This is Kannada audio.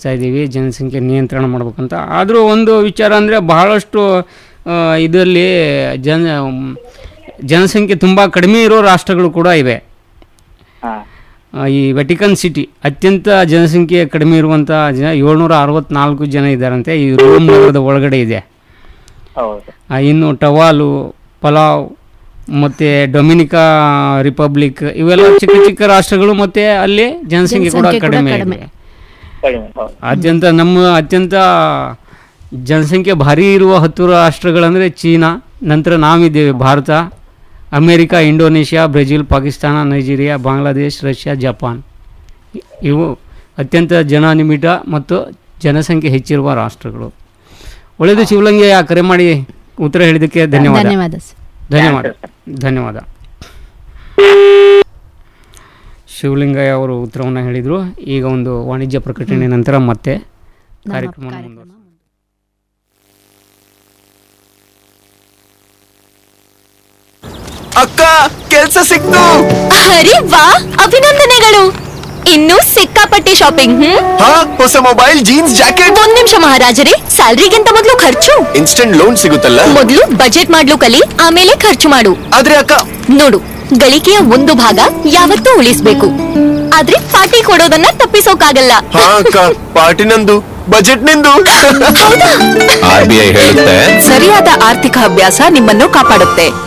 ಹೆಚ್ಚಿಸ್ತಾ ಇದ್ದೀವಿ ಜನಸಂಖ್ಯೆ ನಿಯಂತ್ರಣ ಮಾಡ್ಬೇಕಂತ ಆದರೂ ಒಂದು ವಿಚಾರ ಅಂದರೆ ಬಹಳಷ್ಟು ಆ, ಇದರಲ್ಲಿ ಜನ ಜನಸಂಖ್ಯೆ ತುಂಬ ಕಡಿಮೆ ಇರೋ ರಾಷ್ಟ್ರಗಳು ಕೂಡ ಇವೆ ಹಾ ಆ, ಈ ವೆಟಿಕನ್ ಸಿಟಿ ಅತ್ಯಂತ ಜನಸಂಖ್ಯೆ ಕಡಿಮೆ ಇರುವಂಥ ಜನ ಏಳ್ನೂರ ಅರವತ್ನಾಲ್ಕು ಜನ ಇದ್ದಾರಂತೆ ಈ ರೋಮ್ ನಗರದ ಒಳಗಡೆ ಇದೆ ಹೌದು ಆ, ಇನ್ನು ಟವಾಲು ಪಲಾವ್ ಮತ್ತು ಡೊಮಿನಿಕಾ ರಿಪಬ್ಲಿಕ್ ಇವೆಲ್ಲ ಚಿಕ್ಕ ಚಿಕ್ಕ ರಾಷ್ಟ್ರಗಳು ಮತ್ತು ಅಲ್ಲಿ ಜನಸಂಖ್ಯೆ ಕೂಡ ಜನಸಂಖ್ಯೆ ಕೂಡ ಕಡಿಮೆ ಕಡಿಮೆ. ಇದೆ ಕಡಿಮೆ ಹೌದು ಅತ್ಯಂತ ನಮ್ಮ ಅತ್ಯಂತ ಜನಸಂಖ್ಯೆ ಭಾರಿ ಇರುವ ಹತ್ತು ರಾಷ್ಟ್ರಗಳಂದರೆ ಚೀನಾ ನಂತರ ನಾವಿದ್ದೇವೆ Bharat America Indonesia Brazil Pakistan Nigeria Bangladesh Russia Japan ಇ- ಇವು ಅತ್ಯಂತ ಜನನಿಬಿಡ ಮತ್ತು ಜನಸಂಖ್ಯೆ ಹೆಚ್ಚಿರುವ ರಾಷ್ಟ್ರಗಳು ಒಳ್ಳೆಯದು ಶಿವಲಿಂಗಯ್ಯ ಕರೆ ಮಾಡಿ ಉತ್ತರ ಹೇಳಿದ್ದಕ್ಕೆ ಧನ್ಯವಾದ ಧನ್ಯವಾದ ಸರ್ ಧನ್ಯವಾದ ಧನ್ಯವಾದ ಶಿವಲಿಂಗಯ್ಯ ಅವರು ಉತ್ತರವನ್ನು ಹೇಳಿದರು ಈಗ ಒಂದು ವಾಣಿಜ್ಯ ಪ್ರಕಟಣೆ ನಂತರ ಮತ್ತೆ ನಮ್ಮ ಕಾರ್ಯಕ್ರಮ ಕಾರ್ಯಕ್ರಮ ಅಕ್ಕ ಕೆಲ್ಸ ಸಿಕ್ತು ಅರೆ ವಾ ಅಭಿನಂದನೆಗಳು ಇನ್ನು ಸಿಕ್ಕಾಪಟ್ಟೆ ಶಾಪಿಂಗ್ ಹ್ಮ್ ಹಾ ಹೊಸ ಮೊಬೈಲ್ ಜೀನ್ಸ್ ಜಾಕೆಟ್ ಒಂದ್ ನಿಮಿಷ ಮಹಾರಾಜರೇ ಸ್ಯಾಲ್ರಿಗಿಂತ ಮೊದಲು ಖರ್ಚು ಇನ್ಸ್ಟೆಂಟ್ ಲೋನ್ ಸಿಗುತ್ತಲ್ಲ ಮೊದಲು ಬಜೆಟ್ ಮಾಡ್ಲು ಕಲಿ ಆಮೇಲೆ ಖರ್ಚು ಮಾಡು ಆದ್ರೆ ಅಕ್ಕ ನೋಡು ಗಳಿಕೆಯ ಒಂದು ಭಾಗ ಯಾವತ್ತೂ ಉಳಿಸ್ಬೇಕು ಆದ್ರೆ ಪಾರ್ಟಿ ಕೊಡೋದನ್ನ ತಪ್ಪಿಸೋಕಾಗಲ್ಲ ಹಾ ಅಕ್ಕ ಪಾರ್ಟಿ ನಂದು ಬಜೆಟ್ ನಿಂದು ಹೌದಾ ಆರ್ ಬಿ ಐ ಹೇಳುತ್ತೆ ಸರಿಯಾದ ಆರ್ಥಿಕ ಅಭ್ಯಾಸ ನಿಮ್ಮನ್ನು ಕಾಪಾಡುತ್ತೆ